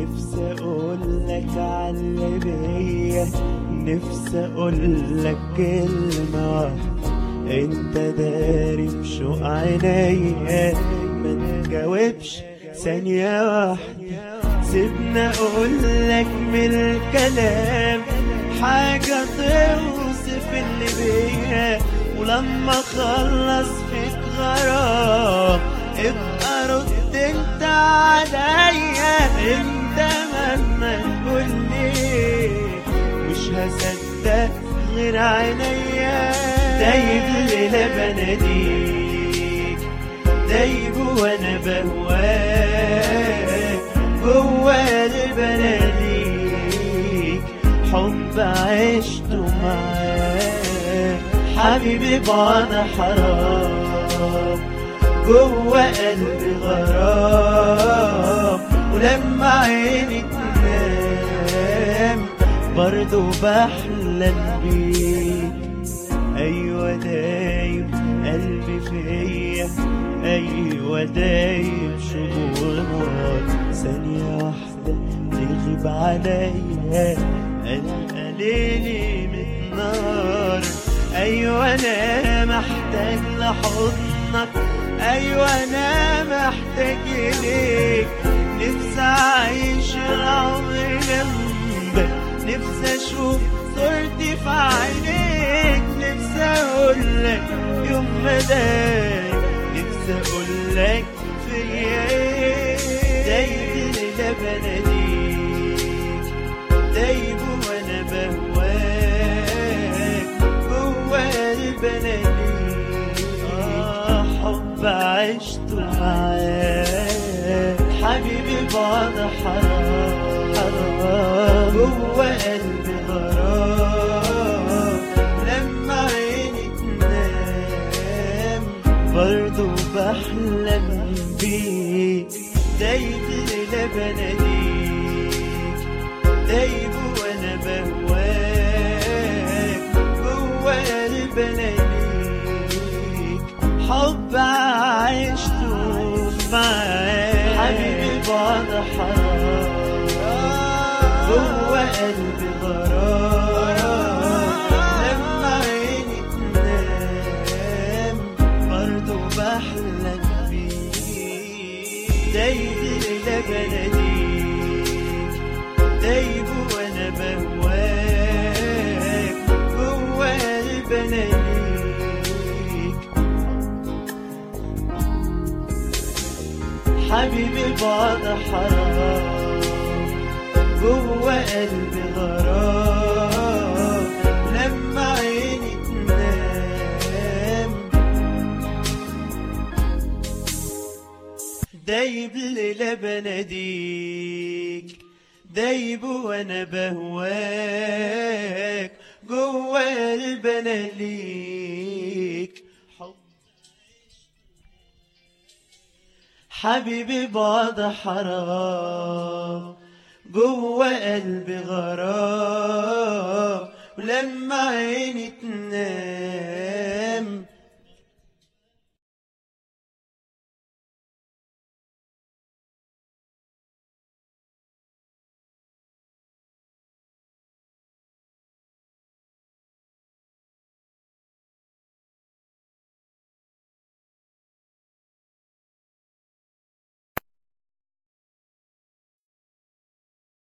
نفسي اقولك على بيا نفسي اقولك كلمة واحدة انت داري بشوق عينيا ما تجاوبش ثانية واحدة سيبنا اقولك من الكلام حاجة توصف اللي بيا ولما اخلص فيك غرام ابقى رد انت عليا انت مهما تقولي مش هصدق غير عينيا دايب ليلة بناديك دايب وانا بهواك جوا قلب بناديك حب عشته معاك حبيبي بعد حرام جوا قلبي غرام ولما عيني تنام برضو بحلم بيك ايوه دايب قلبي فيا ايوه دايب شهور نار ثانية واحدة تغيب عليا القى ليلي من نار ايوه انا محتاج لحضنك ايوه انا محتاج اليك نفسي اعيش العمر جنبك نفسي اشوف صورتي في عينيك نفسي اقولك يوم ما دايم نفسي اقولك فيا ايه دايب ليلة بناديك دايب وانا بهواك جوا قلب بناديك آه حب عشته معاك حبيبي بعد حرام حرام جوا قلبي غرام لما عيني تنام برضو بحلم بيك دايب ليلة بناديك دايب وانا بهواك جوا قلب بناديك حب عشته معاك حبيبي بعد حرام جوا قلبي غرام لما عيني تنام برضو بحلم بيك دايب ليلة بناديك دايب وانا بهواك جوا قلب بناديك حبيبي بعد حرام جوا قلبي غرام لما عيني تنام دايب ليلة بناديك دايب وانا بهواك جوا قلب انا ليك حب حبيبي بعد حرام جوا قلبي غرام ولما عيني تنام